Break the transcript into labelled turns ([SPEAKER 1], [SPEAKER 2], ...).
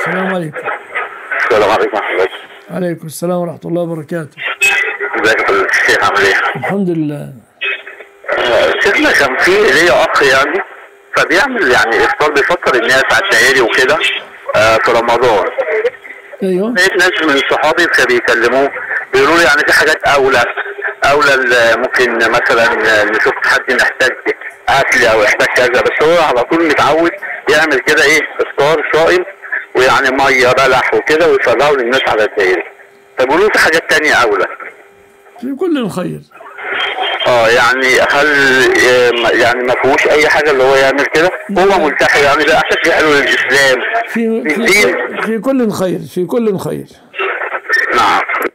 [SPEAKER 1] السلام عليكم
[SPEAKER 2] السلام عليكم ورحمة الله
[SPEAKER 1] عليكم السلام ورحمة الله وبركاته
[SPEAKER 2] ازيك يا فضيلة الشيخ عامل ايه؟
[SPEAKER 1] الحمد لله
[SPEAKER 2] آه، شيخنا كان في ليا اخ يعني فبيعمل يعني افطار بيفطر الناس على الدائري وكده آه، في رمضان
[SPEAKER 1] ايوه
[SPEAKER 2] لقيت ناس من صحابي فبيكلموه بيقولوا لي يعني في حاجات اولى اولى ال- ممكن مثلا نشوف حد محتاج اكل او يحتاج كذا بس هو على طول متعود يعمل كده ايه افطار صائم ويعني ميه بلح وكده ويفرقوا للناس على الدائري فبيقولوا في حاجات تانية اولى
[SPEAKER 1] في كل الخير
[SPEAKER 2] اه يعني هل آه، يعني ما فيهوش اي حاجه اللي هو يعمل كده هو ملتحي يعني ده اساس حلو للاسلام
[SPEAKER 1] في في
[SPEAKER 2] الدين
[SPEAKER 1] في كل خير في كل خير
[SPEAKER 2] نعم